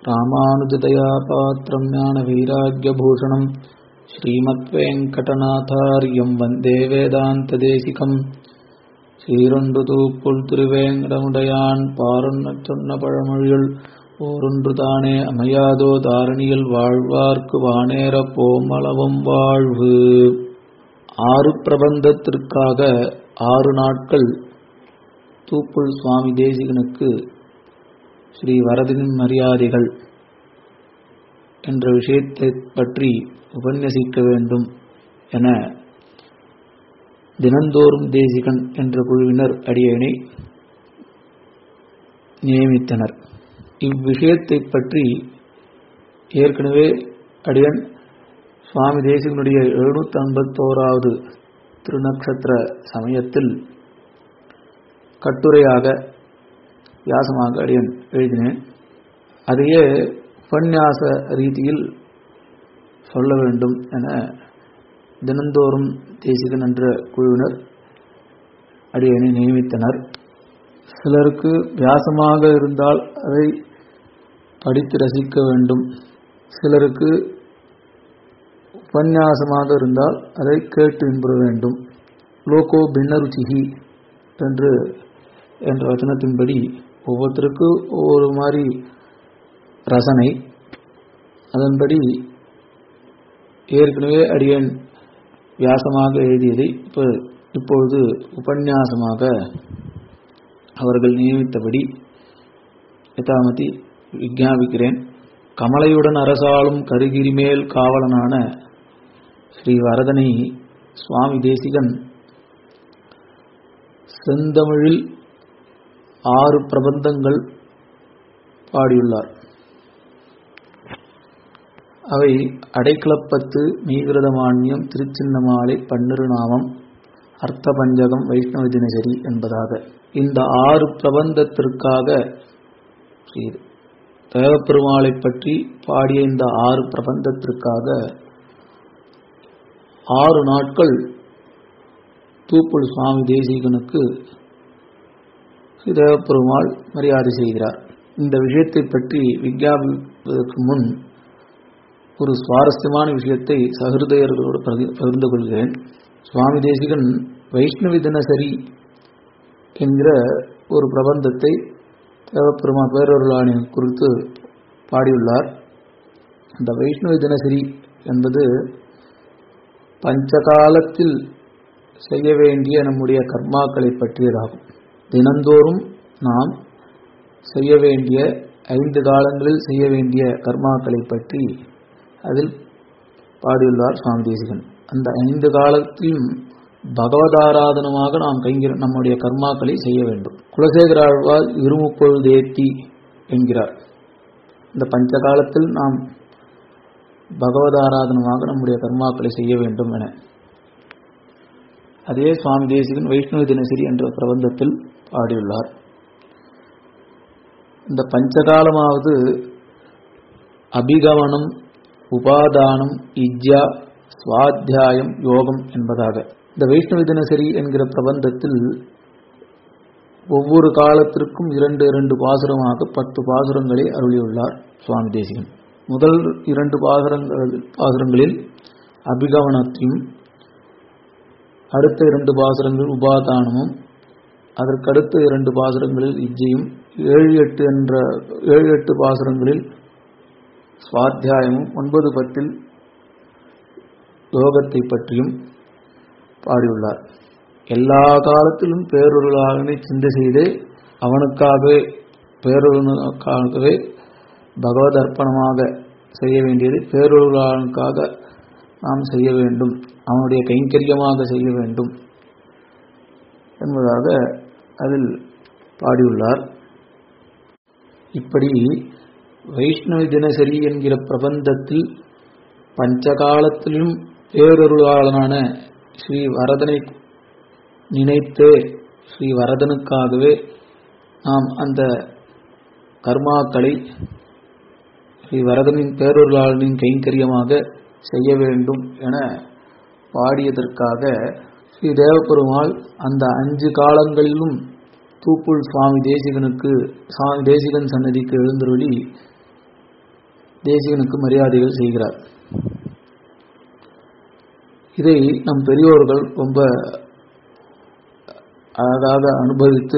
ராமானுஜதயா பாத்திரம் ஞான வைராக்கியபூஷணம் ஸ்ரீமத்வேங்கடநாதாரியம் வந்தே வேதாந்ததேசிகம் சீரொன்று தூப்புள் திருவேங்கடமுடையான் பாரொன்னச் சொன்ன பழமொழியுள் ஓரொன்று தானே அமையாதோ தாரணியில் வாழ்வார்க்கு வானேறப் போமளவும் வாழ்வு ஆறு பிரபந்தத்திற்காக ஆறு நாட்கள் தூப்புள் சுவாமி தேசிகனுக்கு ஸ்ரீ வரதனின் மரியாதைகள் என்ற விஷயத்தை பற்றி உபன்யசிக்க வேண்டும் என தினந்தோறும் தேசிகன் என்ற குழுவினர் அடியேனை நியமித்தனர் இவ்விஷயத்தை பற்றி ஏற்கனவே அடியன் சுவாமி தேசிகனுடைய எழுநூத்தி ஐம்பத்தோராவது திருநக்ஷத்திர சமயத்தில் கட்டுரையாக வியாசமாக அடியன் எழுதினேன் அதையே உபன்யாச ரீதியில் சொல்ல வேண்டும் என தினந்தோறும் தேசிகன் என்ற குழுவினர் அடியனை நியமித்தனர் சிலருக்கு வியாசமாக இருந்தால் அதை படித்து ரசிக்க வேண்டும் சிலருக்கு உபன்யாசமாக இருந்தால் அதை கேட்டு இன்புற வேண்டும் லோகோ பின்னருச்சிகி என்று என்ற வச்சனத்தின்படி ஒவ்வொருத்தருக்கு ஒவ்வொரு மாதிரி ரசனை அதன்படி ஏற்கனவே அடியன் வியாசமாக எழுதியதை இப்போ இப்பொழுது உபன்யாசமாக அவர்கள் நியமித்தபடி யதாமதி விஜாபிக்கிறேன் கமலையுடன் அரசாளும் கருகிரி மேல் காவலனான ஸ்ரீ வரதனை சுவாமி தேசிகன் செந்தமிழில் ஆறு பிரபந்தங்கள் பாடியுள்ளார் அவை அடைக்கலப்பத்து மீகிருதமானியம் திருச்சின்னமாலை பன்னிருநாமம் அர்த்த பஞ்சகம் வைஷ்ணவ தினசரி என்பதாக இந்த ஆறு பிரபந்தத்திற்காக ஸ்ரீ தேவப்பெருமாளை பற்றி பாடிய இந்த ஆறு பிரபந்தத்திற்காக ஆறு நாட்கள் தூப்புள் சுவாமி தேசிகனுக்கு தேவப்பெருமாள் மரியாதை செய்கிறார் இந்த விஷயத்தை பற்றி விஞ்ஞாபிப்பதற்கு முன் ஒரு சுவாரஸ்யமான விஷயத்தை சகிருதயர்களோடு பகிர்ந்து கொள்கிறேன் சுவாமி தேசிகன் வைஷ்ணவி தினசரி என்கிற ஒரு பிரபந்தத்தை தேவப்பெருமா பேரொருளானை குறித்து பாடியுள்ளார் அந்த வைஷ்ணவி தினசரி என்பது பஞ்சகாலத்தில் செய்ய வேண்டிய நம்முடைய கர்மாக்களை பற்றியதாகும் தினந்தோறும் நாம் செய்ய வேண்டிய ஐந்து காலங்களில் செய்ய வேண்டிய கர்மாக்களை பற்றி அதில் பாடியுள்ளார் சுவாமி தேசிகன் அந்த ஐந்து காலத்திலும் பகவதாராதனமாக நாம் கைங்கிற நம்முடைய கர்மாக்களை செய்ய வேண்டும் குலசேகர ஆழ்வார் இருமுப்பொழுதேத்தி என்கிறார் இந்த பஞ்ச காலத்தில் நாம் பகவதாராதனமாக நம்முடைய கர்மாக்களை செய்ய வேண்டும் என அதே சுவாமி தேசிகன் வைஷ்ணவ தினசரி என்ற பிரபந்தத்தில் பாடியுள்ளார் இந்த பஞ்சகாலமாவது அபிகமனம் உபாதானம் இஜ்யா சுவாத்தியாயம் யோகம் என்பதாக இந்த வைஷ்ணவ தினசரி என்கிற பிரபந்தத்தில் ஒவ்வொரு காலத்திற்கும் இரண்டு இரண்டு பாசுரமாக பத்து பாசுரங்களை அருளியுள்ளார் சுவாமி தேசிகன் முதல் இரண்டு பாசுரங்கள் பாசுரங்களில் அபிகவனத்தையும் அடுத்த இரண்டு பாசுரங்கள் உபாதானமும் அதற்கடுத்த இரண்டு பாசுரங்களில் இஜ்ஜையும் ஏழு எட்டு என்ற ஏழு எட்டு பாசுரங்களில் சுவாத்தியாயமும் ஒன்பது பத்தில் யோகத்தை பற்றியும் பாடியுள்ளார் எல்லா காலத்திலும் பேரொருளாகவே சிந்தை செய்து அவனுக்காகவே பேரொருளுக்காகவே பகவத் அர்ப்பணமாக செய்ய வேண்டியது பேரொருளானுக்காக நாம் செய்ய வேண்டும் அவனுடைய கைங்கரியமாக செய்ய வேண்டும் என்பதாக அதில் பாடியுள்ளார் இப்படி வைஷ்ணவி தினசரி என்கிற பிரபந்தத்தில் பஞ்சகாலத்திலும் பேரொருளாளனான ஸ்ரீ வரதனை நினைத்து ஸ்ரீ வரதனுக்காகவே நாம் அந்த கர்மாக்களை ஸ்ரீ வரதனின் பேரொருளாளனின் கைங்கரியமாக செய்ய வேண்டும் என பாடியதற்காக ஸ்ரீ தேவபெருமாள் அந்த அஞ்சு காலங்களிலும் தூப்புள் சுவாமி தேசிகனுக்கு சுவாமி தேசிகன் சன்னதிக்கு எழுந்தருளி தேசிகனுக்கு மரியாதைகள் செய்கிறார் இதை நம் பெரியோர்கள் ரொம்ப அழகாக அனுபவித்து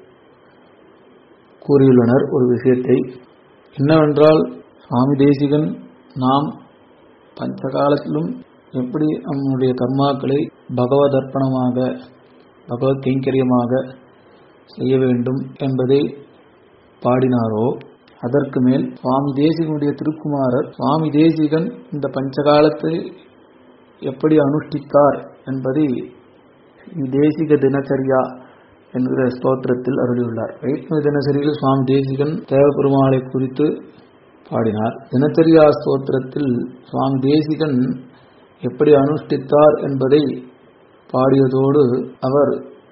கூறியுள்ளனர் ஒரு விஷயத்தை என்னவென்றால் சுவாமி தேசிகன் நாம் பஞ்சகாலத்திலும் எப்படி நம்முடைய கர்மாக்களை பகவத் அர்ப்பணமாக பகவத் கைங்கரியமாக செய்ய வேண்டும் என்பதை பாடினாரோ அதற்கு மேல் சுவாமி தேசிகனுடைய திருக்குமாரர் சுவாமி தேசிகன் இந்த பஞ்சகாலத்தை எப்படி அனுஷ்டித்தார் என்பதை தேசிக தினச்சரியா என்கிற ஸ்தோத்திரத்தில் அருளியுள்ளார் வைஷ்ணவ தினசரியில் சுவாமி தேசிகன் தேவபெருமாளை குறித்து பாடினார் தினச்சரியா ஸ்தோத்திரத்தில் சுவாமி தேசிகன் எப்படி அனுஷ்டித்தார் என்பதை பாடியதோடு அவர்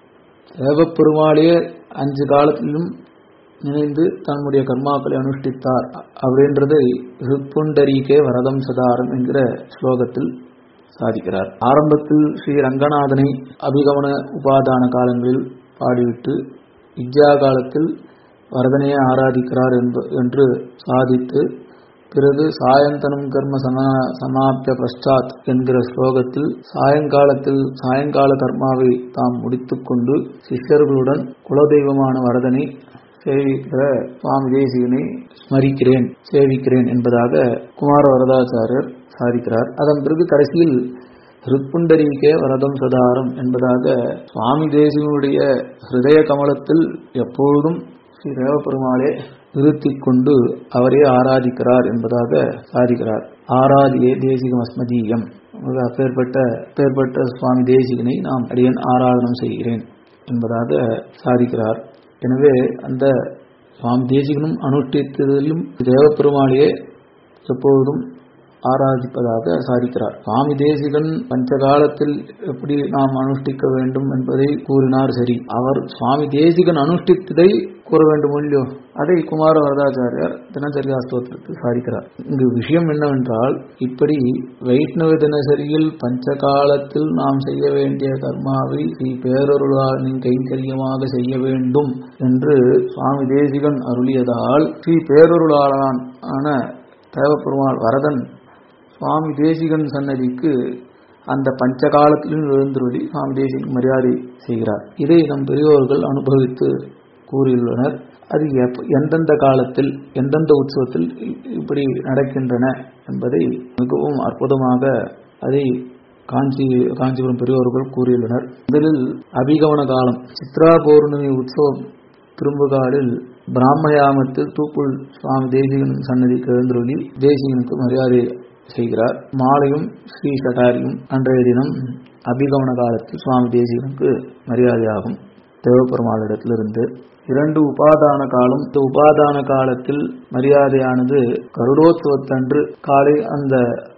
தேவப்பெருமாளையே அஞ்சு காலத்திலும் நினைந்து தன்னுடைய கர்மாக்களை அனுஷ்டித்தார் அப்படின்றதை ரிப்புண்டரீகே வரதம் சதாரம் என்கிற ஸ்லோகத்தில் சாதிக்கிறார் ஆரம்பத்தில் ஸ்ரீ ரங்கநாதனை அபிகமன உபாதான காலங்களில் பாடிவிட்டு வித்யா காலத்தில் வரதனையே ஆராதிக்கிறார் என்று சாதித்து பிறகு சாயந்தனம் கர்ம சமா சமாப்த பஷ்டாத் என்கிற ஸ்லோகத்தில் சாயங்காலத்தில் சாயங்கால கர்மாவை தாம் முடித்துக்கொண்டு சிஷ்யர்களுடன் குலதெய்வமான வரதனை சேவிக்கிற சுவாமி தேசிகனை ஸ்மரிக்கிறேன் சேவிக்கிறேன் என்பதாக குமார வரதாச்சாரியர் சாதிக்கிறார் அதன் பிறகு கடைசியில் ருத்புண்டரீகே வரதம் சதாரம் என்பதாக சுவாமி தேசிகனுடைய ஹிருதய கமலத்தில் எப்பொழுதும் ஸ்ரீ தேவபெருமாளே நிறுத்திக் கொண்டு அவரே ஆராதிக்கிறார் என்பதாக சாதிக்கிறார் ஆராதியே தேசிகம் அஸ்மதீயம் அப்பேற்பட்ட அப்பேற்பட்ட சுவாமி தேசிகனை நாம் அடியன் ஆராதனம் செய்கிறேன் என்பதாக சாதிக்கிறார் எனவே அந்த சுவாமி தேசிகனும் அனுஷ்டித்ததிலும் தேவப்பெருமாளையே எப்பொழுதும் ஆராதிப்பதாக சாதிக்கிறார் சுவாமி தேசிகன் பஞ்சகாலத்தில் எப்படி நாம் அனுஷ்டிக்க வேண்டும் என்பதை கூறினார் சரி அவர் சுவாமி தேசிகன் அனுஷ்டித்ததை கூற வேண்டும் இல்லையோ அதை குமார வரதாச்சாரியார் தினசரியா ஸ்தோத்திரத்தில் சாதிக்கிறார் இங்கு விஷயம் என்னவென்றால் இப்படி வைஷ்ணவ தினசரியில் பஞ்சகாலத்தில் நாம் செய்ய வேண்டிய கர்மாவை ஸ்ரீ பேரருளாளின் கைங்கரியமாக செய்ய வேண்டும் என்று சுவாமி தேசிகன் அருளியதால் ஸ்ரீ பேரருளாளான் ஆன தேவப்பெருமாள் வரதன் சுவாமி தேசிகன் சன்னதிக்கு அந்த பஞ்சகாலத்திலும் எழுந்துருளி சுவாமி தேசிகன் மரியாதை செய்கிறார் இதை நம் பெரியோர்கள் அனுபவித்து கூறியுள்ளனர் அது எந்தெந்த காலத்தில் எந்தெந்த உற்சவத்தில் இப்படி நடக்கின்றன என்பதை மிகவும் அற்புதமாக அதை காஞ்சி காஞ்சிபுரம் பெரியோர்கள் கூறியுள்ளனர் முதலில் அபிகமன காலம் சித்ரா பௌர்ணமி உற்சவம் திரும்புகாலில் பிராமயாமத்தில் தூக்குள் சுவாமி தேசிகன் சன்னதிக்கு எழுந்துருளி தேசிகனுக்கு மரியாதை செய்கிறார் மாலையும் ஸ்ரீ சட்டாரியும் அன்றைய தினம் அபிகமன காலத்தில் சுவாமி தேசிகனுக்கு மரியாதையாகும் தேவப்பெருமாளிடத்திலிருந்து இரண்டு உபாதான காலம் இந்த உபாதான காலத்தில் மரியாதையானது கருடோத்சவத்தன்று காலை அந்த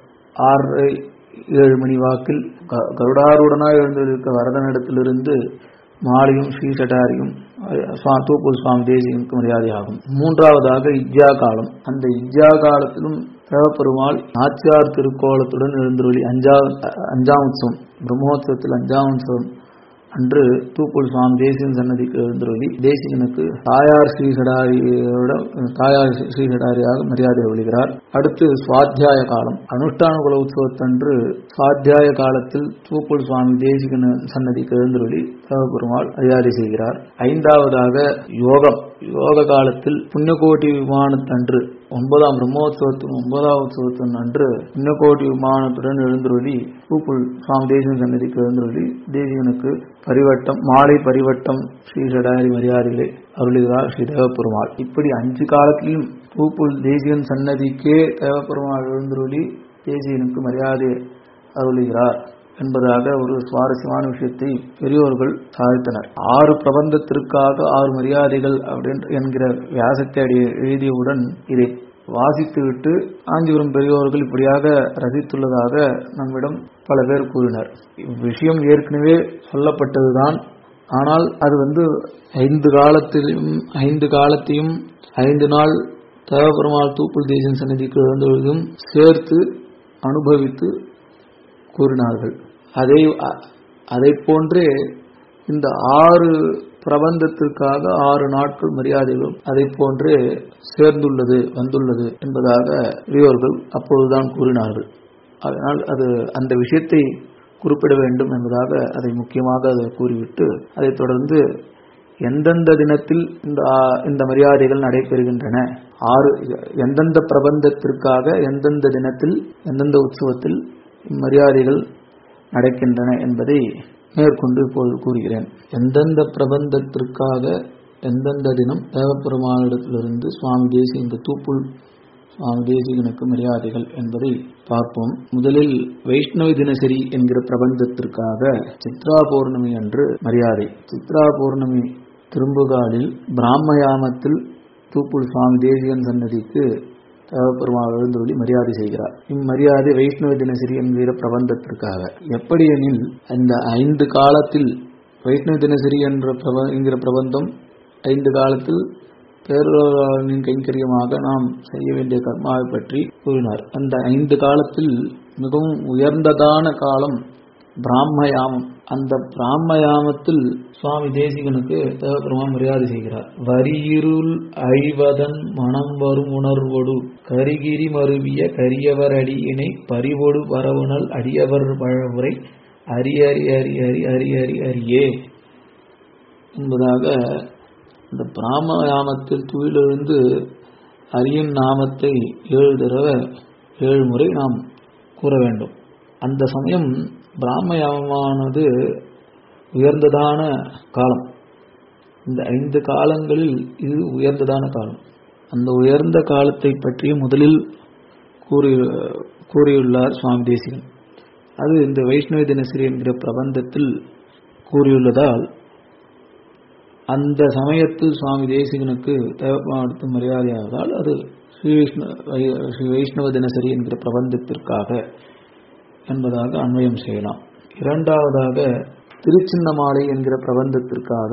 ஆறரை ஏழு மணி வாக்கில் கருடாருடனாக எழுந்திருக்க வரதனிடத்திலிருந்து மாலையும் ஸ்ரீசட்டாரியும் தூப்பூர் சுவாமி தேசியனுக்கு மரியாதையாகும் மூன்றாவதாக இஜ்ஜா காலம் அந்த இஜ்ஜா காலத்திலும் தேவப்பெருமாள் நாச்சியார் திருக்கோலத்துடன் எழுந்துருளி அஞ்சா அஞ்சாம் உற்சவம் பிரம்மோத்சவத்தில் அஞ்சாம் உற்சவம் அன்று தூப்பூர் சுவாமி தேசியன் சன்னதிக்கு எழுந்துருளி தேசிகனுக்கு தாயார் ஸ்ரீசடாரியோட தாயார் ஸ்ரீசடாரியாக மரியாதை ஒழிகிறார் அடுத்து சுவாத்தியாய காலம் அனுஷ்டான குல உற்சவத்தன்று சுவாத்தியாய காலத்தில் தூப்பூர் சுவாமி தேசிகன் சன்னதிக்கு எழுந்துருளி தேவபெருமாள் மரியாதை செய்கிறார் ஐந்தாவதாக யோகம் யோக காலத்தில் புண்ணியகோட்டி விமானத்தன்று ஒன்பதாம் பிரம்மோத்சவத்தின் ஒன்பதாம் உற்சவத்தின் அன்று புண்ணியகோட்டி விமானத்துடன் எழுந்துருளி பூக்குள் சுவாமி தேசிகன் சன்னதிக்கு எழுந்துருளி தேசிகனுக்கு பரிவட்டம் மாலை பரிவட்டம் ஸ்ரீ சடாரி மரியாதைகளை அருளுகிறார் ஸ்ரீ தேவப்பெருமாள் இப்படி அஞ்சு காலத்திலும் பூப்புல் தேசிகன் சன்னதிக்கே தேவப்பெருமாள் எழுந்துருளி தேசிகனுக்கு மரியாதை அருளுகிறார் என்பதாக ஒரு சுவாரஸ்யமான விஷயத்தை பெரியோர்கள் சாதித்தனர் ஆறு பிரபந்தத்திற்காக ஆறு மரியாதைகள் அப்படின்னு என்கிற வியாசத்தை எழுதியவுடன் இதை வாசித்துவிட்டு காஞ்சிபுரம் பெரியோர்கள் இப்படியாக ரசித்துள்ளதாக நம்மிடம் பல பேர் கூறினர் விஷயம் ஏற்கனவே சொல்லப்பட்டதுதான் ஆனால் அது வந்து ஐந்து காலத்திலும் ஐந்து காலத்தையும் ஐந்து நாள் தேவபெருமாள் தூப்புள் தேசன் சன்னதிக்கு எழுந்தொழுதும் சேர்த்து அனுபவித்து கூறினார்கள் அதை அதை போன்றே இந்த ஆறு பிரபந்தத்திற்காக ஆறு நாட்கள் மரியாதைகளும் அதை போன்று சேர்ந்துள்ளது வந்துள்ளது என்பதாக பெரியோர்கள் அப்பொழுதுதான் கூறினார்கள் அதனால் அது அந்த விஷயத்தை குறிப்பிட வேண்டும் என்பதாக அதை முக்கியமாக அதை கூறிவிட்டு அதைத் தொடர்ந்து எந்தெந்த தினத்தில் இந்த இந்த மரியாதைகள் நடைபெறுகின்றன ஆறு எந்தெந்த பிரபந்தத்திற்காக எந்தெந்த தினத்தில் எந்தெந்த உற்சவத்தில் இம்மரியாதைகள் நடக்கின்றன என்பதை மேற்கொண்டு இப்போது கூறுகிறேன் எந்தெந்த பிரபந்தத்திற்காக எந்தெந்த தினம் தேவப்பெருமானிடத்திலிருந்து சுவாமி தேசிய இந்த தூப்புள் சுவாமி தேசிகனுக்கு மரியாதைகள் என்பதை பார்ப்போம் முதலில் வைஷ்ணவ தினசரி என்கிற பிரபந்தத்திற்காக சித்ரா பௌர்ணமி அன்று மரியாதை சித்ரா பௌர்ணமி திரும்புகாலில் பிராமயாமத்தில் தூப்புள் சுவாமி தேசிகன் சன்னதிக்கு தேவப்பெருமாள் எழுந்தொழி மரியாதை செய்கிறார் இம்மரியாதை வைஷ்ணவ தினசரி என்கிற பிரபந்தத்திற்காக எப்படி எனில் அந்த ஐந்து காலத்தில் வைஷ்ணவ தினசரி என்ற பிரப என்கிற பிரபந்தம் ஐந்து காலத்தில் பேரொருளின் கைங்கரியமாக நாம் செய்ய வேண்டிய கர்மாவை பற்றி கூறினார் அந்த ஐந்து காலத்தில் மிகவும் உயர்ந்ததான காலம் பிராமயாமம் அந்த பிராமயாமத்தில் சுவாமி தேசிகனுக்கு தேவபெருமான் மரியாதை செய்கிறார் வரியிருள் அழிவதன் மனம் வரும் உணர்வொடு கரிகிரி மருவிய கரியவர் அடியினை பறிவொடு வரவுணல் அடியவர் பழமுறை அரியறி அரி அரி அரி அரி அரியே என்பதாக இந்த பிராமயாமத்தில் துயிலெழுந்து அரியின் நாமத்தை ஏழு தடவை ஏழு முறை நாம் கூற வேண்டும் அந்த சமயம் பிராமயாமமானது உயர்ந்ததான காலம் இந்த ஐந்து காலங்களில் இது உயர்ந்ததான காலம் அந்த உயர்ந்த காலத்தை பற்றி முதலில் கூறி கூறியுள்ளார் சுவாமி தேசிகன் அது இந்த வைஷ்ணவ தினசரி என்கிற பிரபந்தத்தில் கூறியுள்ளதால் அந்த சமயத்தில் சுவாமி தேசிகனுக்கு தேவப்படுத்தும் மரியாதையாவதால் அது ஸ்ரீ வைஷ்ணவ ஸ்ரீ வைஷ்ணவ தினசரி என்கிற பிரபந்தத்திற்காக என்பதாக அன்வயம் செய்யலாம் இரண்டாவதாக திருச்சின்னமாலை என்கிற பிரபந்தத்திற்காக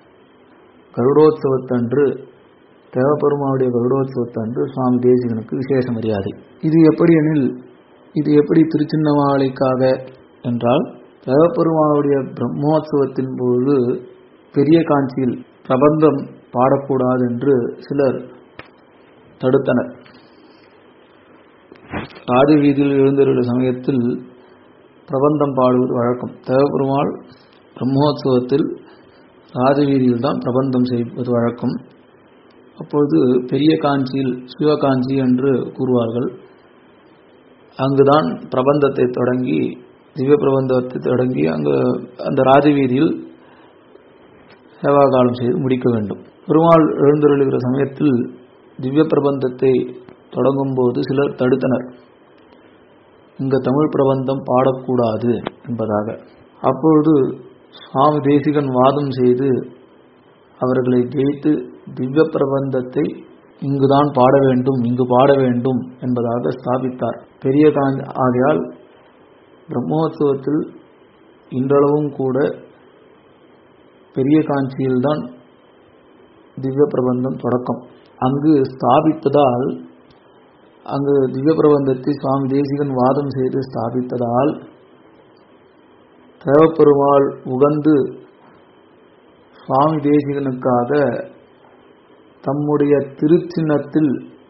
கருடோத்சவத்தன்று தேவபெருமாவுடைய கருடோத்சவத்தன்று சுவாமி தேசிகனுக்கு விசேஷ மரியாதை இது எப்படி எனில் இது எப்படி திருச்சின்னமாலைக்காக என்றால் தேவபெருமாவுடைய பிரம்மோத்சவத்தின் பொழுது பெரிய காஞ்சியில் பிரபந்தம் பாடக்கூடாது என்று சிலர் தடுத்தனர் ராஜ வீதியில் எழுந்திருந்த சமயத்தில் பிரபந்தம் பாடுவது வழக்கம் தேவபெருமாள் பிரம்மோத்சவத்தில் ராஜவீதியில் தான் பிரபந்தம் செய்வது வழக்கம் அப்பொழுது பெரிய காஞ்சியில் சிவகாஞ்சி என்று கூறுவார்கள் அங்குதான் பிரபந்தத்தை தொடங்கி திவ்ய பிரபந்தத்தை தொடங்கி அங்கு அந்த ராஜவீதியில் சேவாகாலம் செய்து முடிக்க வேண்டும் பெருமாள் எழுந்தருளுகிற சமயத்தில் திவ்ய பிரபந்தத்தை தொடங்கும் போது சிலர் தடுத்தனர் இங்க தமிழ் பிரபந்தம் பாடக்கூடாது என்பதாக அப்பொழுது சுவாமி தேசிகன் வாதம் செய்து அவர்களை ஜெயித்து திவ்ய பிரபந்தத்தை இங்குதான் பாட வேண்டும் இங்கு பாட வேண்டும் என்பதாக ஸ்தாபித்தார் பெரிய காஞ்சி ஆகையால் பிரம்மோத்சவத்தில் இன்றளவும் கூட பெரிய காஞ்சியில்தான் திவ்ய பிரபந்தம் தொடக்கம் அங்கு ஸ்தாபித்ததால் அங்கு திவ்ய பிரபந்தத்தை சுவாமி தேசிகன் வாதம் செய்து ஸ்தாபித்ததால் தேவப்பெருமாள் உகந்து சுவாமி தேசிகனுக்காக தம்முடைய திருச்சின்னத்தில்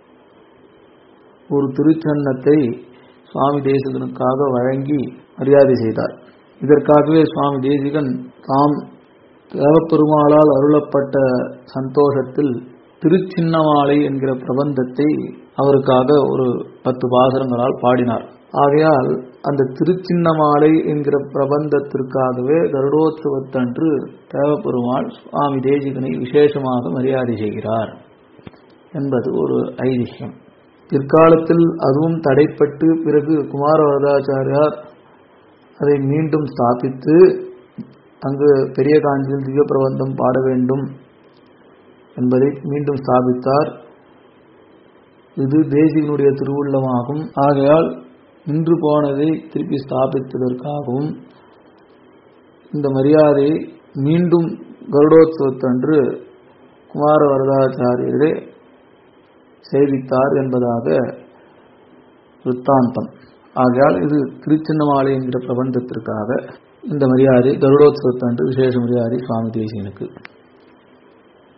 ஒரு திருச்சன்னத்தை சுவாமி தேசிகனுக்காக வழங்கி மரியாதை செய்தார் இதற்காகவே சுவாமி தேசிகன் தாம் தேவப்பெருமாளால் அருளப்பட்ட சந்தோஷத்தில் திருச்சின்னமாலை என்கிற பிரபந்தத்தை அவருக்காக ஒரு பத்து பாசரங்களால் பாடினார் ஆகையால் அந்த திருச்சின்னமாலை என்கிற பிரபந்தத்திற்காகவே கருடோத்சவத்தன்று தேவப்பெருமாள் சுவாமி தேசிகனை விசேஷமாக மரியாதை செய்கிறார் என்பது ஒரு ஐதிஹ்யம் பிற்காலத்தில் அதுவும் தடைப்பட்டு பிறகு குமாரவரதாச்சாரியார் அதை மீண்டும் ஸ்தாபித்து அங்கு பெரிய காஞ்சியில் திவ்ய பிரபந்தம் பாட வேண்டும் என்பதை மீண்டும் ஸ்தாபித்தார் இது தேசிகனுடைய திருவுள்ளமாகும் ஆகையால் நின்று போனதை திருப்பி ஸ்தாபித்ததற்காகவும் இந்த மரியாதையை மீண்டும் கருடோத்சவத்தன்று குமார வரதாச்சாரியரே சேவித்தார் என்பதாக விற்த்தாந்தம் ஆகையால் இது திருச்சின்னமாலை என்கிற பிரபந்தத்திற்காக இந்த மரியாதை கருடோத்சவத்தன்று விசேஷ மரியாதை சுவாமி தேசியனுக்கு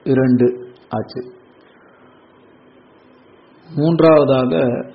இரண்டு ஆச்சு மூன்றாவதாக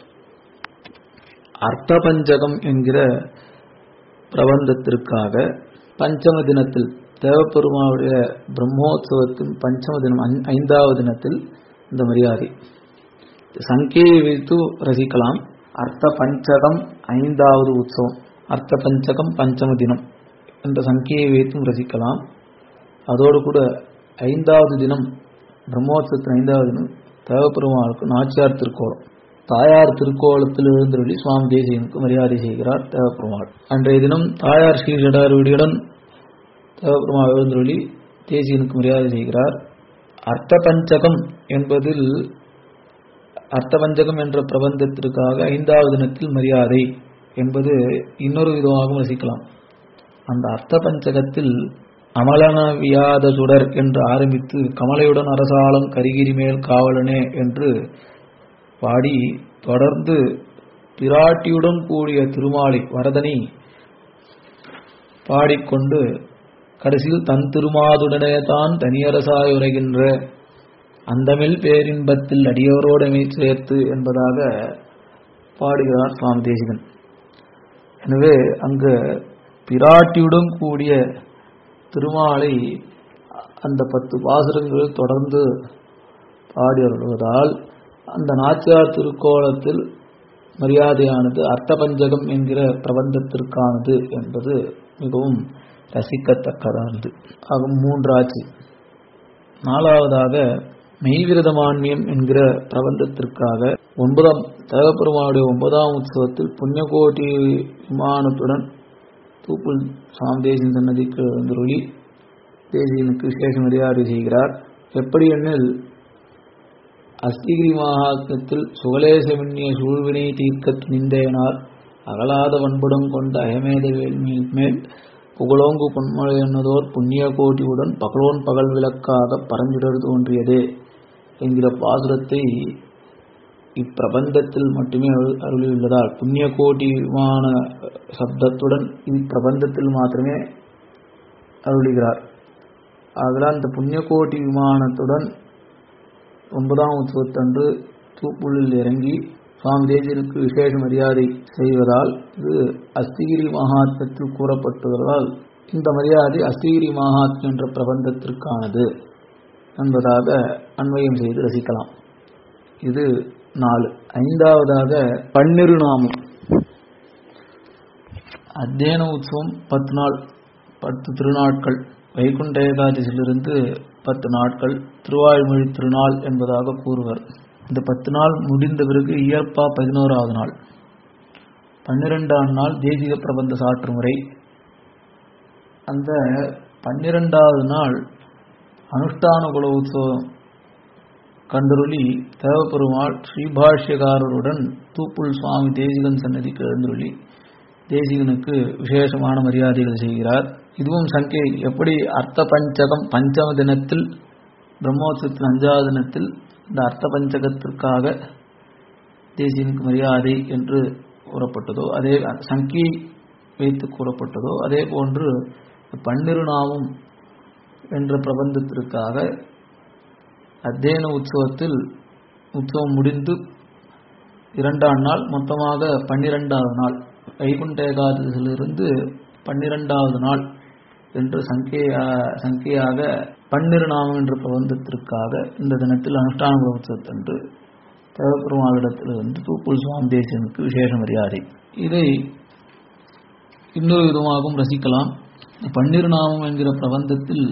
அர்த்தபஞ்சகம் என்கிற பிரபந்தத்திற்காக பஞ்சம தினத்தில் தேவப்பெருமாவுடைய பிரம்மோத்சவத்தின் பஞ்சம தினம் ஐ- ஐந்தாவது தினத்தில் இந்த மரியாதை சங்கையை வைத்து ரசிக்கலாம் அர்த்த பஞ்சகம் ஐந்தாவது உற்சவம் அர்த்த பஞ்சகம் பஞ்சம தினம் என்ற சங்கையை வைத்தும் ரசிக்கலாம் அதோடு கூட ஐந்தாவது தினம் பிரம்மோத்சவத்தின் ஐந்தாவது தினம் தேவப்பெருமாளுக்கு நாச்சியார் திருக்கோலம் தாயார் திருக்கோலத்தில் எழுந்தருளி சுவாமி தேசியனுக்கு மரியாதை செய்கிறார் தேவப்பெருமாள் அன்றைய தினம் தாயார் ஸ்ரீ ஜடாருடியுடன் தேவப்பெருமாள் எழுந்தருளி தேசியனுக்கு மரியாதை செய்கிறார் அர்த்த பஞ்சகம் என்பதில் அர்த்த பஞ்சகம் என்ற பிரபந்தத்திற்காக ஐந்தாவது தினத்தில் மரியாதை என்பது இன்னொரு விதமாகவும் ரசிக்கலாம் அந்த அர்த்த பஞ்சகத்தில் அமலன வியாத சுடர் என்று ஆரம்பித்து கமலையுடன் அரசாலம் கரிகிரி மேல் காவலனே என்று பாடி தொடர்ந்து பிராட்டியுடன் கூடிய திருமாலை வரதனை பாடிக்கொண்டு கடைசியில் தன் திருமாதுடனே தான் தனியரசாய் உரைகின்ற அந்தமில் பேரின்பத்தில் அடியோரோடமை சேர்த்து என்பதாக பாடுகிறார் சுவாமி தேசிகன் எனவே அங்கு பிராட்டியுடன் கூடிய திருமாலை அந்த பத்து பாசுரங்கள் தொடர்ந்து பாடி அருள்வதால் அந்த நாச்சியார் திருக்கோலத்தில் மரியாதையானது அர்த்தபஞ்சகம் என்கிற பிரபந்தத்திற்கானது என்பது மிகவும் ரசிக்கத்தக்கதானது ஆக மூன்றாச்சு நாலாவதாக மெய்விரதமான்மியம் என்கிற பிரபந்தத்திற்காக ஒன்பதாம் தேவப்பெருமானுடைய ஒன்பதாம் உற்சவத்தில் புண்ணியகோட்டி விமானத்துடன் தூப்புல் சாம் தேசின் சன்னதிக்கு எழுந்தருளி தேசியனுக்கு விசேஷ மரியாதை செய்கிறார் எப்படி எனில் அஸ்திகிரி மகாத்மத்தில் சுகலேசமின்னிய சூழ்வினை தீர்க்க துணிந்தேனார் அகலாத வன்புடம் கொண்ட அயமேத வேள்மியில் மேல் புகழோங்கு பொன்மலை என்னதோர் புண்ணிய கோட்டியுடன் பகலோன் பகல் விளக்காக பரஞ்சுடர் தோன்றியதே என்கிற பாசுரத்தை இப்பிரபந்தத்தில் மட்டுமே அருள்- அருளியுள்ளதால் புண்ணிய கோட்டி விமான சப்தத்துடன் இப்பிரபந்தத்தில் மாத்திரமே அருளுகிறார் ஆதலால் இந்த புண்ணிய கோட்டி விமானத்துடன் ஒன்பதாம் உற்சவத்தன்று தூப்புள்ளில் இறங்கி சுவாமி தேசியனுக்கு விசேஷ மரியாதை செய்வதால் இது அஸ்திகிரி மகாத்மத்தில் கூறப்பட்டுள்ளதால் இந்த மரியாதை அஸ்திகிரி மகாத்மம் என்ற பிரபந்தத்திற்கானது என்பதாக அன்வயம் செய்து ரசிக்கலாம் இது நாலு ஐந்தாவதாக பன்னிரு நாமம் அத்தியன உற்சவம் பத்து நாள் பத்து திருநாட்கள் வைகுண்ட ஏகாதசியிலிருந்து பத்து நாட்கள் திருவாய்மொழி திருநாள் என்பதாக கூறுவர் இந்த பத்து நாள் முடிந்த பிறகு இயற்பா பதினோராவது நாள் பன்னிரெண்டாம் நாள் தேசிக பிரபந்த சாற்று முறை அந்த பன்னிரெண்டாவது நாள் அனுஷ்டான குல உற்சவம் கண்டருளி தேவப்பெருமாள் ஸ்ரீபாஷ்யகாரருடன் தூப்புள் சுவாமி தேசிகன் சன்னதிக்கு எழுந்துள்ளி தேசிகனுக்கு விசேஷமான மரியாதைகள் செய்கிறார் இதுவும் சங்கை எப்படி அர்த்த பஞ்சகம் பஞ்சம தினத்தில் பிரம்மோத்சவத்தின் அஞ்சாவது தினத்தில் இந்த அர்த்த பஞ்சகத்திற்காக தேசியனுக்கு மரியாதை என்று கூறப்பட்டதோ அதே சங்கி வைத்து கூறப்பட்டதோ அதே போன்று பன்னிருநாமம் என்ற பிரபந்தத்திற்காக அத்தியன உற்சவத்தில் உற்சவம் முடிந்து இரண்டாம் நாள் மொத்தமாக பன்னிரெண்டாவது நாள் வைகுண்ட ஏகாதசியிலிருந்து பன்னிரெண்டாவது நாள் என்று சங்கையா சங்கையாக பன்னிருநாமம் என்ற பிரபந்தத்திற்காக இந்த தினத்தில் அனுஷ்டான உற்சவத்தன்று தேவப்பெருமாளிடத்திலிருந்து தூப்புள் சுவாமி தேசியனுக்கு விசேஷ மரியாதை இதை இன்னொரு விதமாகவும் ரசிக்கலாம் பன்னிருநாமம் என்கிற பிரபந்தத்தில்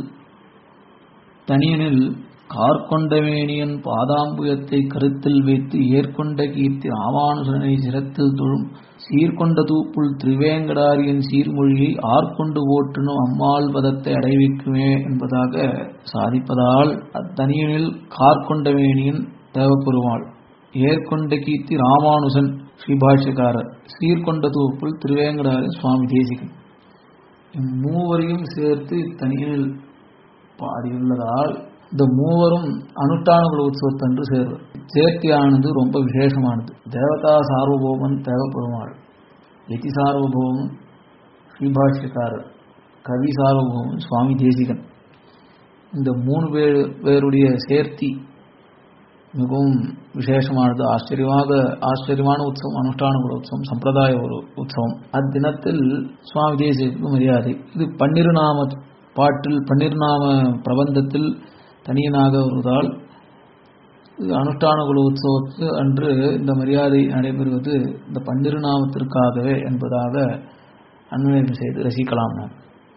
தனியனில் கார்கொண்டவேணியன் பாதாம்புயத்தை கருத்தில் வைத்து ஏற்கொண்ட கீர்த்தி ராமானுஜனை சிரத்தில் தொழும் சீர்கொண்ட தூப்புள் திரிவேங்கடாரியன் சீர்மொழியை ஆர்கொண்டு ஓட்டுனும் அம்மாள் பதத்தை அடைவிக்குமே என்பதாக சாதிப்பதால் அத்தனியனில் கார்கொண்டவேணியன் தேவப்பெருமாள் ஏற்கொண்ட கீர்த்தி ராமானுஜன் ஸ்ரீபாஷ்யக்காரர் சீர்கொண்ட தூப்புள் திருவேங்கடாரியன் சுவாமி தேசிகன் இம்மூவரையும் சேர்த்து இத்தனியில் பாடியுள்ளதால் இந்த மூவரும் அனுஷ்டான உற்சவத்தன்று சேர்வர் சேர்த்தியானது ரொம்ப விசேஷமானது தேவதா சார்வபௌமன் தேவப்பெருமாள் யதி சார்வபௌமன் ஸ்ரீபாஷ்யக்காரர் கவி சார்வபௌமன் சுவாமி தேசிகன் இந்த மூணு பேர் பேருடைய சேர்த்தி மிகவும் விசேஷமானது ஆச்சரியமாக ஆச்சரியமான உற்சவம் அனுஷ்டான குல உற்சவம் சம்பிரதாய ஒரு உற்சவம் அத்தினத்தில் சுவாமி தேசியத்துக்கு மரியாதை இது பன்னிரு நாம பாட்டில் பன்னிரு நாம பிரபந்தத்தில் தனியனாக வருவதால் இது அனுஷ்டான குல உற்சவத்து அன்று இந்த மரியாதை நடைபெறுவது இந்த பன்னிரு நாமத்திற்காகவே என்பதாக அன்வயம் செய்து ரசிக்கலாம் நாம்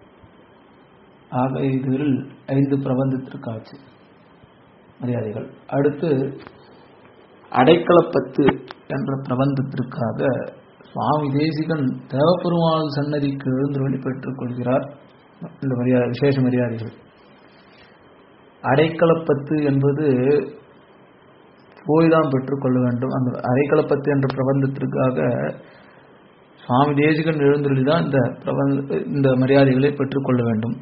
ஆக இதில் ஐந்து பிரபந்தத்திற்காச்சு மரியாதைகள் அடுத்து அடைக்கலப்பத்து என்ற பிரபந்தத்திற்காக சுவாமி தேசிகன் தேவப்பெருமாள் சன்னதிக்கு எழுந்துருளி பெற்றுக் கொள்கிறார் இந்த மரியாதை விசேஷ மரியாதைகள் அடைக்கலப்பத்து என்பது போய் தான் பெற்றுக்கொள்ள வேண்டும் அந்த அடைக்கலப்பத்து என்ற பிரபந்தத்திற்காக சுவாமி தேசிகன் எழுந்துருளி தான் இந்த பிரபந்த இந்த மரியாதைகளை பெற்றுக்கொள்ள வேண்டும்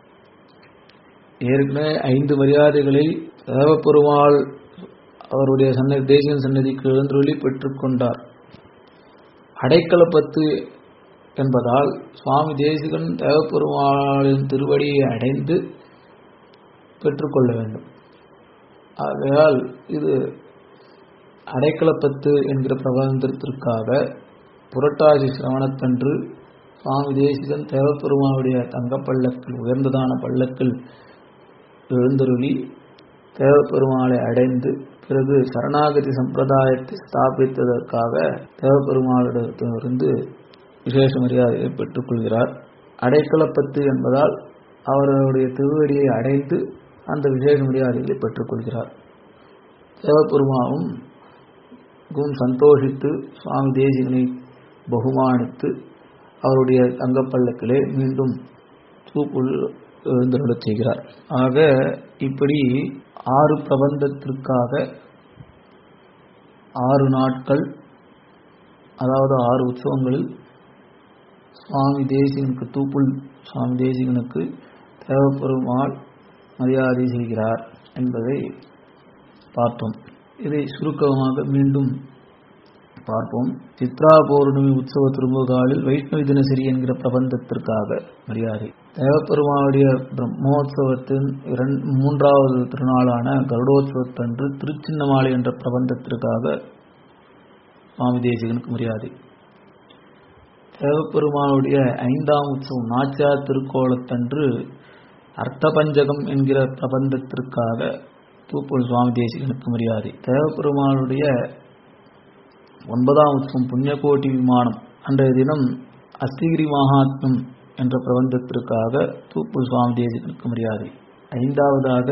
ஏற்கனவே ஐந்து மரியாதைகளை தேவப்பெருமாள் அவருடைய சன்னதி தேசியன் சன்னதிக்கு எழுந்துருளி பெற்றுக்கொண்டார் அடைக்கலப்பத்து என்பதால் சுவாமி தேசிகன் தேவப்பெருமாளின் திருவடியை அடைந்து பெற்றுக்கொள்ள வேண்டும் ஆகையால் இது அடைக்கலப்பத்து என்கிற பிரபந்தத்திற்காக புரட்டாசி சிரவணத்தன்று சுவாமி தேசிகன் தேவப்பெருமானுடைய தங்கப்பள்ளக்கில் உயர்ந்ததான பள்ளக்கில் எழுந்தருளி தேவப்பெருமாளை அடைந்து பிறகு சரணாகதி சம்பிரதாயத்தை ஸ்தாபித்ததற்காக தேவப்பெருமாளிடத்திலிருந்து விசேஷ மரியாதையை பெற்றுக்கொள்கிறார் அடைக்கலப்பத்து என்பதால் அவர்களுடைய திருவடியை அடைந்து அந்த விசேஷ மரியாதைகளை பெற்றுக்கொள்கிறார் தேவப்பெருமாவும் சந்தோஷித்து சுவாமி தேசிகனை பகுமானித்து அவருடைய தங்கப்பள்ளக்கிலே மீண்டும் தூக்குள் எழுந்தருளச் செய்கிறார் ஆக இப்படி ஆறு பிரபந்தத்திற்காக ஆறு நாட்கள் அதாவது ஆறு உற்சவங்களில் சுவாமி தேசிகனுக்கு தூப்புள் சுவாமி தேசிகனுக்கு தேவப்பெருமாள் மரியாதை செய்கிறார் என்பதை பார்த்தோம் இதை சுருக்கமாக மீண்டும் பார்ப்போம் சித்ரா பௌர்ணமி உற்சவ திரும்புகாலில் வைஷ்ணவி தினசரி என்கிற பிரபந்தத்திற்காக மரியாதை தேவப்பெருமானுடைய பிரம்மோத்சவத்தின் இரண்டு மூன்றாவது திருநாளான கருடோத்சவத்தன்று திருச்சின்னமாலை என்ற பிரபந்தத்திற்காக சுவாமி தேசிகனுக்கு மரியாதை தேவப்பெருமானுடைய ஐந்தாம் உற்சவம் நாச்சியார் திருக்கோலத்தன்று அர்த்தபஞ்சகம் என்கிற பிரபந்தத்திற்காக தூப்பூர் சுவாமி தேசிகனுக்கு மரியாதை தேவப்பெருமானுடைய ஒன்பதாம் உற்சவம் புண்ணியகோட்டி விமானம் அன்றைய தினம் அஸ்திகிரி மகாத்மம் என்ற பிரபந்தத்திற்காக தூப்பூர் சுவாமி தேசிகனுக்கு மரியாதை ஐந்தாவதாக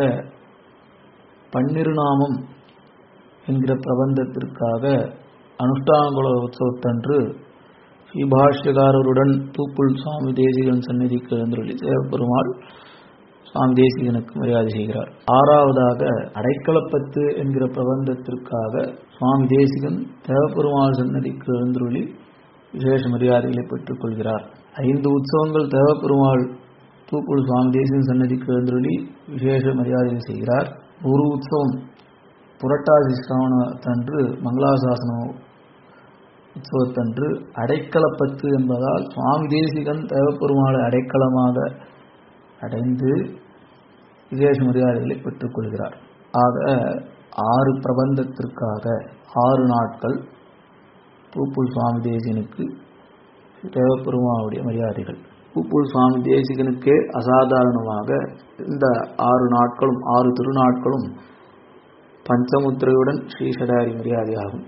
பன்னிருநாமம் என்கிற பிரபந்தத்திற்காக அனுஷ்டானகுல உற்சவத்தன்று ஸ்ரீபாஷ்யகாரருடன் தூப்புள் சுவாமி தேசிகன் சந்நிதிக்கு எழுந்துள்ளி தேவப்பெருமாள் சுவாமி தேசிகனுக்கு மரியாதை செய்கிறார் ஆறாவதாக அடைக்கலப்பத்து என்கிற பிரபந்தத்திற்காக சுவாமி தேசிகன் தேவப்பெருமாள் சன்னதிக்கு எழுந்துருளி விசேஷ மரியாதைகளை பெற்றுக் கொள்கிறார் ஐந்து உற்சவங்கள் தேவப்பெருமாள் தூக்குள் சுவாமி தேசிகன் சன்னதிக்கு எழுந்துருளி விசேஷ மரியாதைகளை செய்கிறார் ஒரு உற்சவம் புரட்டாசி சிரவணத்தன்று மங்களாசாசனம் உற்சவத்தன்று அடைக்கலப்பத்து என்பதால் சுவாமி தேசிகன் தேவப்பெருமாளை அடைக்கலமாக அடைந்து விசேஷ மரியாதைகளை பெற்றுக்கொள்கிறார் ஆக ஆறு பிரபந்தத்திற்காக ஆறு நாட்கள் பூப்புல் சுவாமி தேசிகனுக்கு தேவப்பெருமாவுடைய மரியாதைகள் பூப்புல் சுவாமி தேசிகனுக்கே அசாதாரணமாக இந்த ஆறு நாட்களும் ஆறு திருநாட்களும் பஞ்சமுத்திரையுடன் ஸ்ரீசடாரி மரியாதையாகும்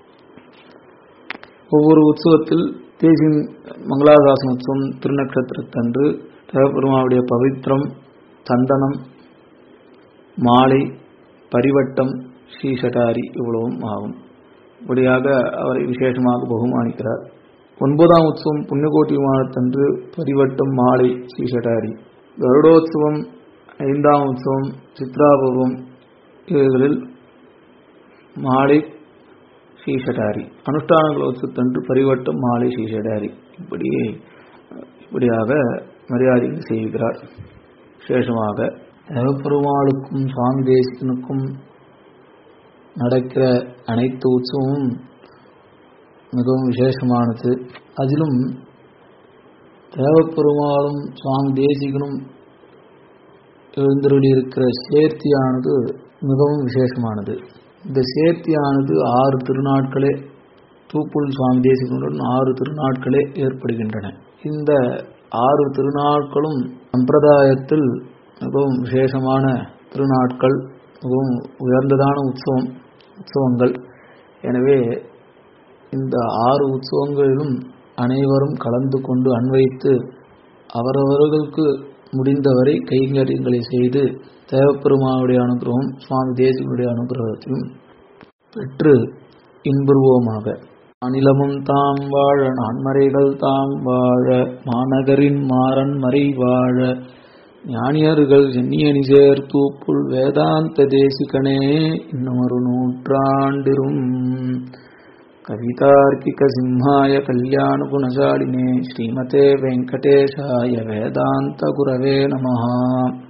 ஒவ்வொரு உற்சவத்தில் தேசியின் மங்களாசாசன உற்சவம் திருநக்ஷத்திரத்தன்று தேவபெருமாவுடைய பவித்திரம் சந்தனம் மாலை பரிவட்டம் ஸ்ரீசடாரி இவ்வளவும் ஆகும் இப்படியாக அவரை விசேஷமாக பகுமானிக்கிறார் ஒன்பதாம் உற்சவம் புண்ணியகோட்டி விமானத்தன்று பரிவட்டம் மாலை ஸ்ரீசடாரி கருடோத்சவம் ஐந்தாம் உற்சவம் சித்ராபூர்வம் இவைகளில் மாலை ஸ்ரீசடாரி அனுஷ்டானங்கள் உற்சவத்தன்று பரிவட்டம் மாலை ஸ்ரீசடாரி இப்படி இப்படியாக மரியாதை செய்கிறார் விசேஷமாக தேவப்பெருமாளுக்கும் சுவாமி தேசனுக்கும் நடக்கிற அனைத்து உற்சவமும் மிகவும் விசேஷமானது அதிலும் தேவப்பெருமாளும் சுவாமி தேசிகனும் எழுந்தருளியிருக்கிற சேர்த்தியானது மிகவும் விசேஷமானது இந்த சேர்த்தியானது ஆறு திருநாட்களே தூப்புள் சுவாமி தேசிகனுடன் ஆறு திருநாட்களே ஏற்படுகின்றன இந்த ஆறு திருநாட்களும் சம்பிரதாயத்தில் மிகவும் விசேஷமான திருநாட்கள் மிகவும் உயர்ந்ததான உற்சவம் உற்சவங்கள் எனவே இந்த ஆறு உற்சவங்களிலும் அனைவரும் கலந்து கொண்டு அன்வைத்து அவரவர்களுக்கு முடிந்தவரை கைங்கரியங்களை செய்து தேவப்பெருமானுடைய அனுகிரகம் சுவாமி தேசிகனுடைய அனுகிரகத்தையும் பெற்று இன்புறுவோமாக அநிலமும் தாம் வாழ நான்மறைகள் தாம் வாழ மாநகரின் மாறன் மறை வாழ ஞானியர்கள் சென்னியணி சேர் தூப்புள் வேதாந்த தேசிகனே இன்னொரு நூற்றாண்டிரும் கவிதார்க்கிக சிம்ஹாய கல்யாண குணசாலினே ஸ்ரீமதே வெங்கடேஷாய வேதாந்த குரவே நமஹா